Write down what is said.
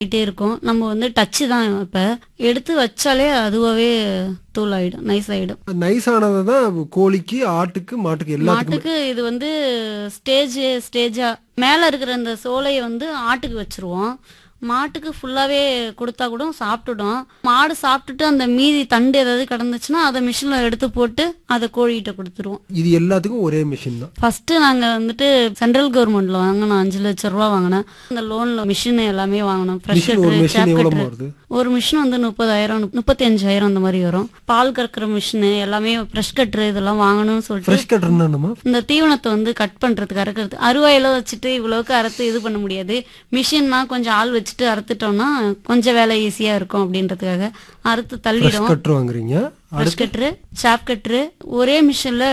ஆகிட்டே இருக்கும் நம்ம வந்து டச்சு தான் இப்போ எடுத்து வச்சாலே அதுவாகவே தூள் ஆயிடும் நைஸ் ஆயிடும் நைஸ் ஆனதை தான் கோழிக்கு ஆட்டுக்கு மாட்டுக்கு எல்லாத்துக்குமே மாட்டுக்கு இது வந்து ஸ்டேஜ் ஸ்டேஜா மேல இருக்கிற அந்த சோலையை வந்து ஆட்டுக்கு வச்சிருவோம் மாட்டுக்கு ஃபுல்லாவே கொடுத்தா கூட சாப்பிட்டுடும் மாடு சாப்பிட்டுட்டு அந்த மீதி தண்டு ஏதாவது கிடந்துச்சுன்னா அதை மிஷின்ல எடுத்து போட்டு அதை கோழிகிட்ட கொடுத்துருவோம் இது எல்லாத்துக்கும் ஒரே மிஷின் தான் ஃபர்ஸ்ட் நாங்க வந்துட்டு சென்ட்ரல் கவர்மெண்ட்ல வாங்கினோம் அஞ்சு லட்சம் ரூபா வாங்கினேன் அந்த லோன்ல மிஷின் எல்லாமே வாங்கினோம் ஃப்ரெஷ் மிஷின் ஒரு மிஷின் எவ்வளவு வருது ஒரு மிஷின் வந்து முப்பதாயிரம் முப்பத்தி அஞ்சாயிரம் அந்த மாதிரி வரும் பால் கறக்கிற மிஷின் எல்லாமே ப்ரெஷ் கட்டுரு இதெல்லாம் வாங்கணும்னு சொல்லிட்டு ஃப்ரெஷ் கட்டர்னா என்னம்மா இந்த தீவனத்தை வந்து கட் பண்றதுக்கு அறுக்கிறது அருவாயில வச்சுட்டு இவ்வளவுக்கு அறுத்து இது பண்ண முடியாது மிஷின்னா கொஞ்சம் ஆள் வச்சுட்டு அறுத்துட்டோம்னா கொஞ்சம் வேலை ஈஸியா இருக்கும் அப்படின்றதுக்காக அறுத்து ஃப்ரெஷ் தள்ளிடும் கட்டர் வாங்குறீங்க ப்ரெஷ் கட்டுரு சாப் கட்டுரு ஒரே மிஷின்ல